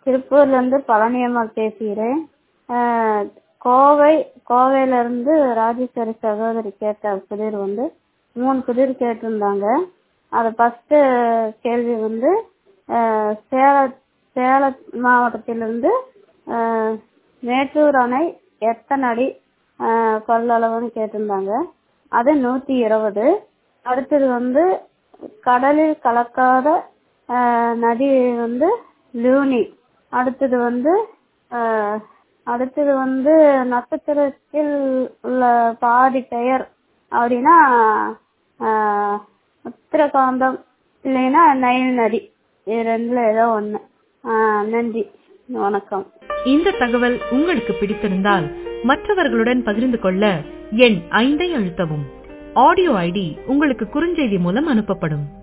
திருப்பூர்லேருந்து பழனியம்மாள் பேசுகிறேன் கோவை கோவையிலேருந்து ராஜேஸ்வரி சகோதரி கேட்ட புதிர் வந்து மூணு புதிர் கேட்டிருந்தாங்க அது ஃபஸ்ட்டு கேள்வி வந்து சேலம் சேலம் மாவட்டத்திலிருந்து மேட்டூர் அணை எத்தனை அடி கொள்ளளவுன்னு கேட்டிருந்தாங்க அது நூற்றி இருபது அடுத்தது வந்து கடலில் கலக்காத நதி வந்து லூனி அடுத்தது வந்து அடுத்தது வந்து நட்சத்திரத்தில் உள்ள பாதி பெயர் அப்படின்னா உத்திரகாந்தம் இல்லைன்னா நைல் நதி இது ரெண்டில் ஏதோ ஒன்று நன்றி வணக்கம் இந்த தகவல் உங்களுக்கு பிடித்திருந்தால் மற்றவர்களுடன் பகிர்ந்து கொள்ள எண் ஐந்தை அழுத்தவும் ஆடியோ ஐடி உங்களுக்கு குறுஞ்செய்தி மூலம் அனுப்பப்படும்